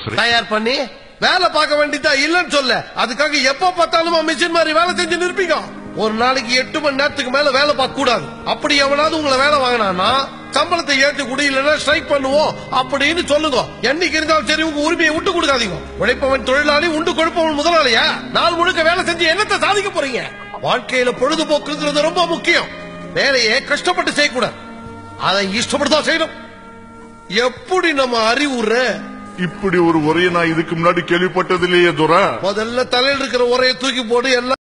தயார் பண்ணி வேலை பார்க்க வேண்டியதா இல்லன்னு சொல்ல அதுக்காக எப்ப பார்த்தாலும் மிஷின் மாதிரி வேலை செஞ்சு நிற்பீங்க ஒரு நாளைக்கு எட்டு மணி நேரத்துக்கு மேல வேலை பார்க்க கூடாது அப்படி எவனாவது உங்களை வேலை வாங்கினானா சம்பளத்தை ஏற்றி கொடு இல்லைன்னா ஸ்ட்ரைக் பண்ணுவோம் அப்படின்னு சொல்லுங்க என்னைக்கு இருந்தாலும் சரி உங்க உரிமையை விட்டு கொடுக்காதீங்க உழைப்பவன் தொழிலாளி உண்டு கொழுப்பவன் முதலாளியா நாள் முழுக்க வேலை செஞ்சு என்னத்தை சாதிக்க போறீங்க வாழ்க்கையில பொழுதுபோக்குங்கிறது ரொம்ப முக்கியம் வேலையை கஷ்டப்பட்டு செய்யக்கூடாது அதை இஷ்டப்பட்டு தான் செய்யணும் எப்படி நம்ம அறிவுற இப்படி ஒரு உரையை நான் இதுக்கு முன்னாடி கேள்விப்பட்டதில்லையே துரை முதல்ல தலையில் இருக்கிற உரையை தூக்கி போடு எல்லாம்